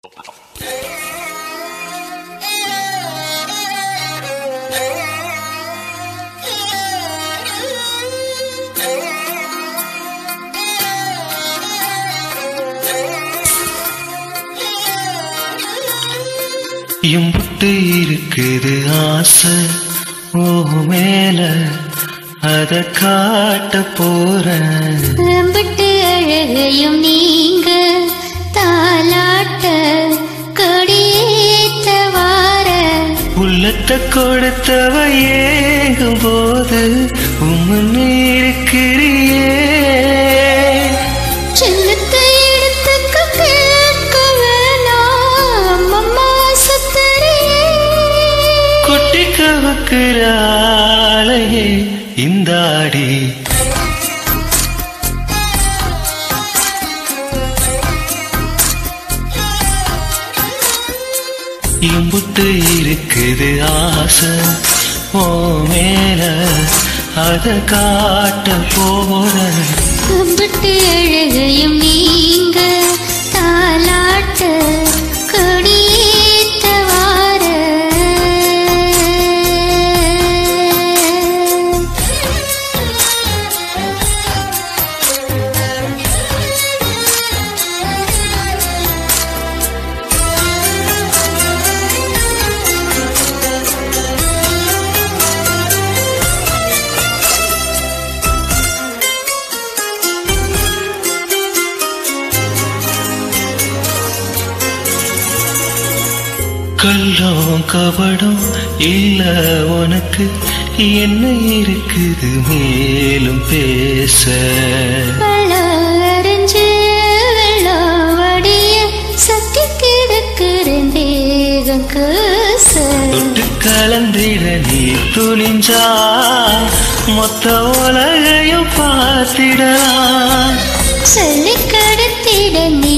எம்புட்டு இருக்குது ஆசை ஓ மேல அத காட்ட போறேன் அம்பிட்டு அழகையும் நீங்க தாலாட்ட கொடியேத்த வார உள்ளத்தை கொடுத்தவ ஏங்கும் போது உம்முன்னு இருக்கிறியே சின்னத்தை எடுத்துக்க கேட்க வேணாம் அம்மா சுத்தரியே கொட்டி கவக்குறாளையே இந்த ஆடி எம்புட்டு இருக்குது ஆசை ஓ மேல அத காட்ட போறேன் அம்பிட்டு அழகையும் நீங்க தாலாட்ட கொடியேத்த வார கள்ளம் கபடம் இல்ல உனக்கு என்ன இருக்குது மேலும் பேச பழறிஞ்சு வெள்ளம் வடிய சக்கி கிடக்கிறேன் தேகம் கூச தொட்டு கலந்திட நீ துணிஞ்சா மொத்த உலகையும் பார்த்திடலாம் சொல்லி கடத்திட நீ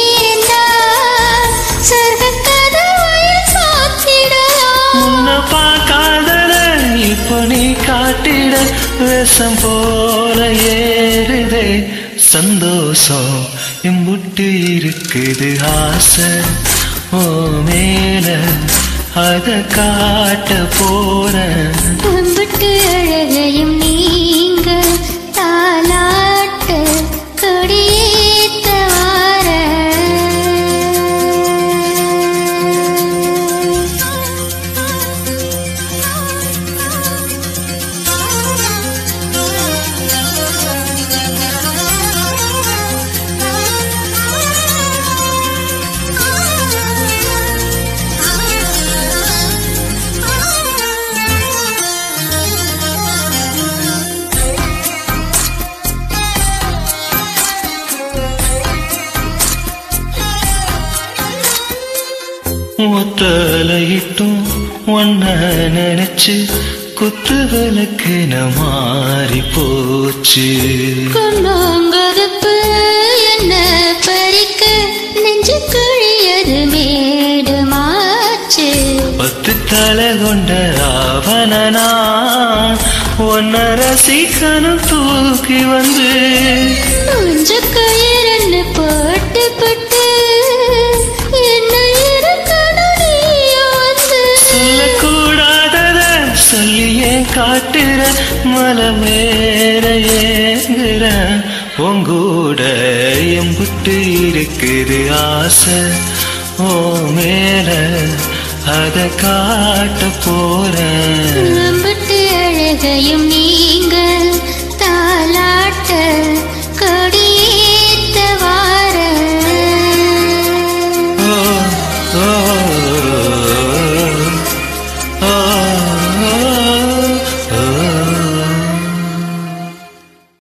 சொர்க்க கதவையில் சாத்திடலாம் முன்ன பார்க்காதத இப்போ நீ காட்டிட விஷம் போல ஏறுதே சந்தோஷம் எம்புட்டு இருக்குது ஆசை ஓ மேல அத காட்ட போறேன் அம்பிட்டு அழகையும் நீங்க தாலாட்ட கொடியேத்த வார ஒத்தலையிட்டும் ஒன்ன நினைச்சு குத்து விளக்கு மாறி போச்சு கொண்டாங்கதுப்பு என்ன பறிக்க நெஞ்சு குழியது மேடுமாச்சு பத்து தலை கொண்ட ராவணனா ஒன்ன ரசிக்கணும் தூக்கி வந்து கொஞ்ச கயிறன்னு போட்டு பட்டு என்ன இருக்கணும் நீயோ வந்து சொல்லக்கூடாதத சொல்லியே காட்டுற மலை மேல ஏங்குற உங்கூட எம்புட்டு இருக்குது ஆசை ஓ மேல அத காட்ட போறேன் நம்பிட்டு அழகையும்